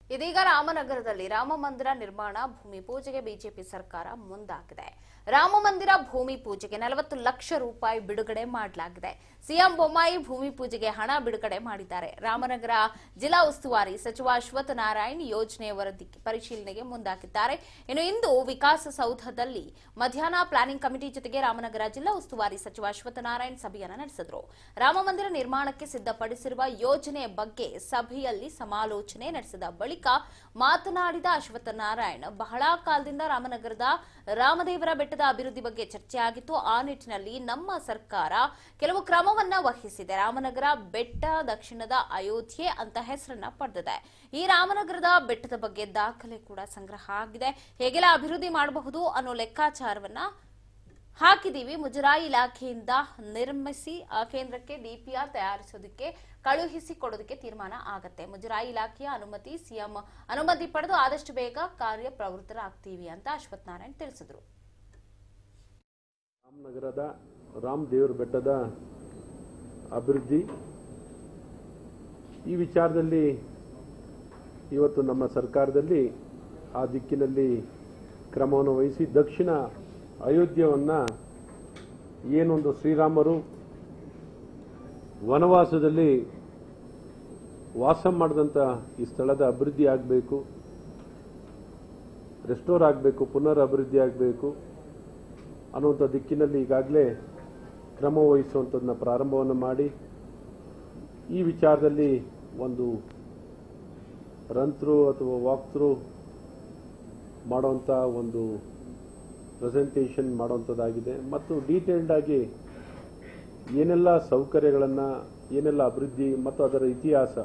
ಇದೀಗ ರಾಮನಗರದಲ್ಲಿ ರಾಮ ಮಂದಿರ ನಿರ್ಮಾಣ ಭೂಮಿ ಪೂಜೆಗೆ ಬಿಜೆಪಿ ಸರ್ಕಾರ ಮುಂದಾಗಿದೆ ರಾಮ ಮಂದಿರ ಭೂಮಿ ಪೂಜೆಗೆ ನಲವತ್ತು ಲಕ್ಷ ರೂಪಾಯಿ ಬಿಡುಗಡೆ ಮಾಡಲಾಗಿದೆ ಸಿಎಂ ಬೊಮ್ಮಾಯಿ ಭೂಮಿ ಪೂಜೆಗೆ ಹಣ ಬಿಡುಗಡೆ ಮಾಡಿದ್ದಾರೆ ರಾಮನಗರ ಜಿಲ್ಲಾ ಉಸ್ತುವಾರಿ ಸಚಿವ ಅಶ್ವಥ್ ನಾರಾಯಣ್ ಯೋಜನೆ ವರದಿ ಪರಿಶೀಲನೆಗೆ ಮುಂದಾಗಿದ್ದಾರೆ ಇನ್ನು ಇಂದು ವಿಕಾಸಸೌಧದಲ್ಲಿ ಮಧ್ಯಾಹ್ನ ಪ್ಲಾನಿಂಗ್ ಕಮಿಟಿ ಜೊತೆಗೆ ರಾಮನಗರ ಜಿಲ್ಲಾ ಉಸ್ತುವಾರಿ ಸಚಿವ ಅಶ್ವಥ್ ನಾರಾಯಣ್ ಸಭೆಯನ್ನು ನಡೆಸಿದರು ರಾಮ ಮಂದಿರ ನಿರ್ಮಾಣಕ್ಕೆ ಸಿದ್ಧಪಡಿಸಿರುವ ಯೋಜನೆ ಬಗ್ಗೆ ಸಭೆಯಲ್ಲಿ ಸಮಾಲೋಚನೆ ನಡೆಸಿದ ಬಳಿಕ ಮಾತನಾಡಿದ ಅಶ್ವಥ್ ನಾರಾಯಣ್ ಬಹಳ ಕಾಲದಿಂದ ರಾಮನಗರದ ರಾಮದೇವರ ಬೆಟ್ಟದ ಅಭಿವೃದ್ಧಿ ಬಗ್ಗೆ ಚರ್ಚೆ ಆಗಿತ್ತು ಆ ನಿಟ್ಟಿನಲ್ಲಿ ನಮ್ಮ ಸರ್ಕಾರ ಕೆಲವು ಕ್ರಮವನ್ನ ವಹಿಸಿದೆ ರಾಮನಗರ ಬೆಟ್ಟ ದಕ್ಷಿಣದ ಅಯೋಧ್ಯೆ ಅಂತ ಹೆಸರನ್ನ ಪಡೆದಿದೆ ಈ ರಾಮನಗರದ ಬೆಟ್ಟದ ಬಗ್ಗೆ ದಾಖಲೆ ಕೂಡ ಸಂಗ್ರಹ ಆಗಿದೆ ಹೇಗೆಲ್ಲ ಅಭಿವೃದ್ಧಿ ಮಾಡಬಹುದು ಅನ್ನೋ ಲೆಕ್ಕಾಚಾರವನ್ನ ಹಾಕಿದೀವಿ ಮುಜರಾಯಿ ಇಲಾಖೆಯಿಂದ ನಿರ್ಮಿಸಿ ಆ ಕೇಂದ್ರಕ್ಕೆ ಡಿಪಿಆರ್ ತಯಾರಿಸೋದಕ್ಕೆ ಕಳುಹಿಸಿ ಕೊಡೋದಕ್ಕೆ ತೀರ್ಮಾನ ಆಗತ್ತೆ ಮುಜರಾಯಿ ಇಲಾಖೆಯ ಅನುಮತಿ ಸಿಎಂ ಅನುಮತಿ ಪಡೆದು ಆದಷ್ಟು ಬೇಗ ಕಾರ್ಯಪ್ರವೃತ್ತರಾಗ್ತೀವಿ ಅಂತ ಅಶ್ವಥ್ ನಾರಾಯಣ್ ತಿಳಿಸಿದ್ರು ರಾಮನಗರದ ರಾಮ್ ದೇವ್ರ ಬೆಟ್ಟದ ಅಭಿವೃದ್ಧಿ ಈ ವಿಚಾರದಲ್ಲಿ ಇವತ್ತು ನಮ್ಮ ಸರ್ಕಾರದಲ್ಲಿ ಆ ದಿಕ್ಕಿನಲ್ಲಿ ಕ್ರಮವನ್ನು ವಹಿಸಿ ದಕ್ಷಿಣ ಅಯೋಧ್ಯೆಯನ್ನು ಏನೊಂದು ಶ್ರೀರಾಮರು ವನವಾಸದಲ್ಲಿ ವಾಸ ಮಾಡಿದಂಥ ಈ ಸ್ಥಳದ ಅಭಿವೃದ್ಧಿ ಆಗಬೇಕು ರೆಸ್ಟೋರ್ ಆಗಬೇಕು ಪುನರ್ ಅಭಿವೃದ್ಧಿ ಆಗಬೇಕು ಅನ್ನುವಂಥ ದಿಕ್ಕಿನಲ್ಲಿ ಈಗಾಗಲೇ ಕ್ರಮ ವಹಿಸುವಂಥದ್ದನ್ನ ಪ್ರಾರಂಭವನ್ನು ಮಾಡಿ ಈ ವಿಚಾರದಲ್ಲಿ ಒಂದು ರನ್ ಥ್ರೂ ಅಥವಾ ವಾಕ್ ಥ್ರೂ ಮಾಡುವಂಥ ಒಂದು ಪ್ರೆಸೆಂಟೇಷನ್ ಮಾಡುವಂಥದ್ದಾಗಿದೆ ಮತ್ತು ಡೀಟೇಲ್ಡ್ ಆಗಿ ಏನೆಲ್ಲ ಸೌಕರ್ಯಗಳನ್ನು ಏನೆಲ್ಲ ಅಭಿವೃದ್ಧಿ ಮತ್ತು ಅದರ ಇತಿಹಾಸ